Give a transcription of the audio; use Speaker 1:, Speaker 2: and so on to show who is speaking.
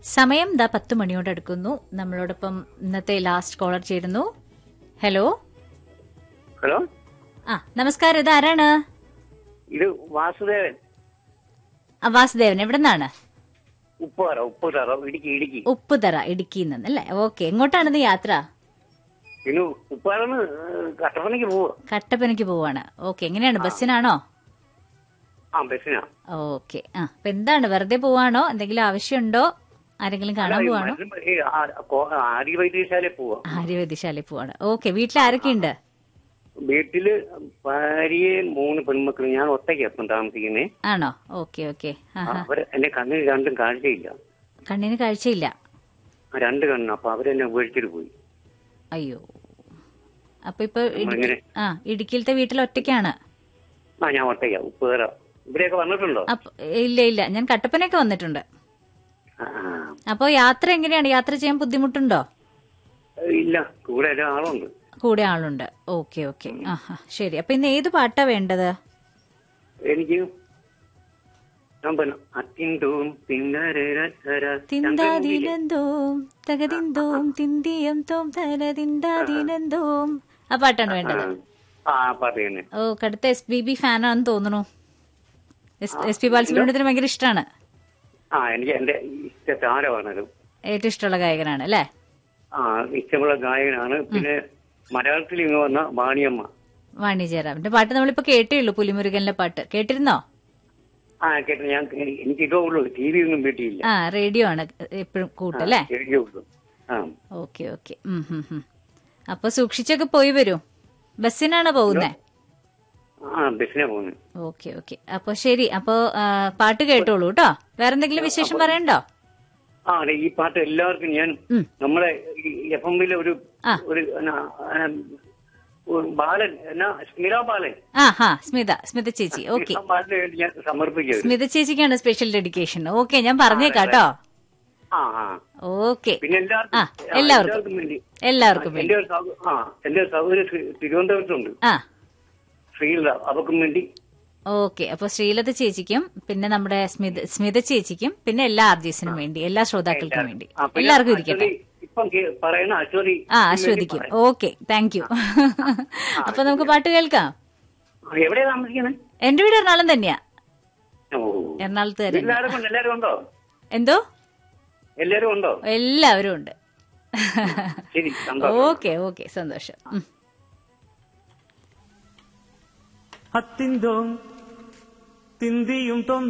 Speaker 1: സമയം ദാ പത്ത് മണിയോട് അടുക്കുന്നു നമ്മളോടൊപ്പം ഇന്നത്തെ ലാസ്റ്റ് കോളർ ചേരുന്നു ഹലോ
Speaker 2: ഹലോ
Speaker 1: ആ നമസ്കാരം ഇത് ആരാണ്
Speaker 2: ഇത് വാസുദേവൻ
Speaker 1: ആ, വാസുദേവൻ എവിടെ നിന്നാണ്
Speaker 2: ഉപ്പുതറ ഉപ്പുതറ ഇടുക്കി ഇടുക്കി
Speaker 1: ഉപ്പുതറ ഇടുക്കിയിൽ നിന്ന് അല്ലേ ഓക്കെ എങ്ങോട്ടാണ് ഇത് യാത്ര
Speaker 2: പിന്നെ ഉപ്പാറന്ന് കട്ടപ്പനയ്ക്ക് പോവാ
Speaker 1: കട്ടപ്പനയ്ക്ക് പോവാണ് ഓക്കെ എങ്ങനെയാണ് ബസ്സിനാണോ
Speaker 2: ആ ബസ്സിനാ
Speaker 1: ഓക്കെ ആ അപ്പൊ എന്താണ് വെറുതെ പോവാണോ എന്തെങ്കിലും ആവശ്യമുണ്ടോ ആരെങ്കിലും കാണാൻ പോവാണോ
Speaker 2: ആര്യ വൈദ്യശാലയിൽ പോവാ
Speaker 1: ആര്യവൈദ്യശാലയിൽ പോവാണ് ഓക്കെ വീട്ടിൽ ആരൊക്കെയുണ്ട്
Speaker 2: വീട്ടില് ഭാര്യയെ മൂന്ന് പെൺമക്കളും ഞാൻ ഒറ്റയ്ക്ക് എപ്പം താമസിക്കുന്നേ
Speaker 1: ആണോ ഓക്കെ ഓക്കെ ആ
Speaker 2: അവർ എന്റെ കണ്ണിന് രണ്ടും കാഴ്ചയില്ല
Speaker 1: കണ്ണിന് കാഴ്ചയില്ല
Speaker 2: ആ രണ്ട് കണ്ണും അപ്പൊ അവരെന്നെ ഉപേക്ഷിച്ചിട്ട് പോയി
Speaker 1: അയ്യോ അപ്പൊ ഇപ്പൊ ഇടുക്കി
Speaker 2: അങ്ങനെ.
Speaker 1: ആ ഇടുക്കിയിലത്തെ വീട്ടിൽ ഒറ്റയ്ക്കാണ്
Speaker 2: ആ ഞാൻ ഒറ്റയ്ക്കാ ഉപ്പുതറ ഇവിടെയൊക്കെ വന്നിട്ടുണ്ടോ
Speaker 1: അപ്പൊ ഇല്ല ഇല്ല ഞാൻ കട്ടപ്പനയൊക്കെ വന്നിട്ടുണ്ട്
Speaker 2: ആ, ആ.
Speaker 1: അപ്പൊ യാത്ര എങ്ങനെയാണ് യാത്ര ചെയ്യാൻ ബുദ്ധിമുട്ടുണ്ടോ
Speaker 2: ഇല്ല കൂടെ എല്ലാ ആളുണ്ട്
Speaker 1: കൂടെ ആളുണ്ട് ഓക്കെ ഓക്കെ ആഹാ ശരി അപ്പൊ ഇന്ന് ഏത് പാട്ടാ വേണ്ടത്
Speaker 2: എനിക്ക് ഞാൻ പറഞ്ഞു അത്തിന്തോം പിന്നരരര
Speaker 1: തിന്താതിനെന്തോം തകതിന്തോം തിന്തിയം തോം തലതിന്താതിനെന്തോം ആ പാട്ടാണ് വേണ്ടത്
Speaker 2: ആ പാട്ട് തന്നെ
Speaker 1: ഓ കടുത്ത എസ് ബി ബി ഫാനാണെന്ന് തോന്നുന്നു എസ് പി ബാലസുബ്രഹ്മണ്യത്തിന് ഭയങ്കര ഇഷ്ടമാണ്
Speaker 2: ആ എനിക്ക് എന്റെ ഇഷ്ട താരമാണത്
Speaker 1: ഏറ്റവും ഇഷ്ടമുള്ള ഗായകനാണ് അല്ലേ
Speaker 2: ആ ഇഷ്ടമുള്ള ഗായകനാണ് പിന്നെ മലയാളത്തിൽ ഇങ്ങ് വന്ന വാണിയമ്മ
Speaker 1: വാണി ജയറാമിന്റെ പാട്ട് നമ്മളിപ്പോ കേട്ടേ ഉള്ളൂ പുലിമുരുകനിലെ പാട്ട് കേട്ടിരുന്നോ
Speaker 2: ആ കേട്ടോ ഞാൻ എനിക്ക് ഇതേ ഉള്ളൂ ടി വി ഒന്നും വീട്ടിലില്ല
Speaker 1: ആ റേഡിയോ ആണ് എപ്പോഴും കൂട്ടല്ലേ
Speaker 2: കേൾക്കേ ഉള്ളൂ ആ
Speaker 1: ഓക്കെ ഓക്കെ അപ്പൊ സൂക്ഷിച്ചൊക്കെ പോയി വരൂ ബസ്സിനാണ് പോകുന്നേ
Speaker 2: ആ ബസ്സിനാ പോകുന്നത്
Speaker 1: ഓക്കെ ഓക്കെ അപ്പൊ ശരി അപ്പൊ ആ, പാട്ട് കേട്ടോളൂ കേട്ടോ വേറെന്തെങ്കിലും വിശേഷം പറയണ്ടോ
Speaker 2: ആ അതെ ഈ പാട്ട് എല്ലാവർക്കും ഞാൻ
Speaker 1: ഉം.
Speaker 2: നമ്മളെ എഫ് എമ്മിലെ ഒരു
Speaker 1: ആ.
Speaker 2: ഒരു എന്നാ, ആ, ഒരു ബാലൻ എന്നാ സ്മിത ബാലൻ
Speaker 1: ആ ഹാ സ്മിത സ്മിത ചേച്ചി ഓക്കെ
Speaker 2: സ്മിത ബാലന് വേണ്ടി ഞാൻ സമർപ്പിക്കുന്നത്
Speaker 1: സ്മിത ചേച്ചിക്കാണ് സ്പെഷ്യൽ ഡെഡിക്കേഷൻ ഓക്കെ ഞാൻ പറഞ്ഞേക്കാം കേട്ടോ
Speaker 2: ആ ആ
Speaker 1: ഓക്കെ
Speaker 2: പിന്നെ എല്ലാവർക്കും
Speaker 1: ആ,
Speaker 2: ആ,
Speaker 1: എല്ലാവർക്കും.
Speaker 2: വേണ്ടി
Speaker 1: എല്ലാവർക്കും വേണ്ടി
Speaker 2: എന്റെ ഒരു സഹോ- ആ എന്റെ ഒരു സഹോദരി ശ്രീ- തിരുവനന്തപുരത്തുണ്ട്
Speaker 1: ആ
Speaker 2: ശ്രീലത അവർക്കും വേണ്ടി
Speaker 1: ഓക്കെ അപ്പൊ ശ്രീലത ചേച്ചിക്കും പിന്നെ നമ്മുടെ സ്മിത സ്മിത ചേച്ചിക്കും പിന്നെ എല്ലാ ആർജീസിനും വേണ്ടി എല്ലാ ശ്രോതാക്കൾക്കും വേണ്ടി
Speaker 2: ആ, പിന്നെ
Speaker 1: എല്ലാവർക്കും ഇരിക്കട്ടെ
Speaker 2: അശ്വതി, ഇപ്പം കേ- പറയുന്ന അശ്വതി
Speaker 1: ആ അശ്വതിക്കും ഓക്കെ താങ്ക് യു അപ്പൊ നമുക്ക് പാട്ട് കേൾക്കാം
Speaker 2: എവിടെയാ താമസിക്കുന്നത്
Speaker 1: എന്റെ വീട് എറണാകുളം തന്നെയാ
Speaker 2: ഓ
Speaker 1: എറണാകുളത്ത് തന്നെ
Speaker 2: എല്ലാവരും ഉണ്ട് എല്ലാവരും ഉണ്ടോ
Speaker 1: എന്തോ
Speaker 2: എല്ലാവരും ഉണ്ടോ
Speaker 1: എല്ലാവരും ഉണ്ട്
Speaker 2: ശരി സന്തോഷം
Speaker 1: ഓക്കെ ഓക്കെ സന്തോഷം ഉം.
Speaker 3: അത്തിന്തോം തിന്തിയും തൊം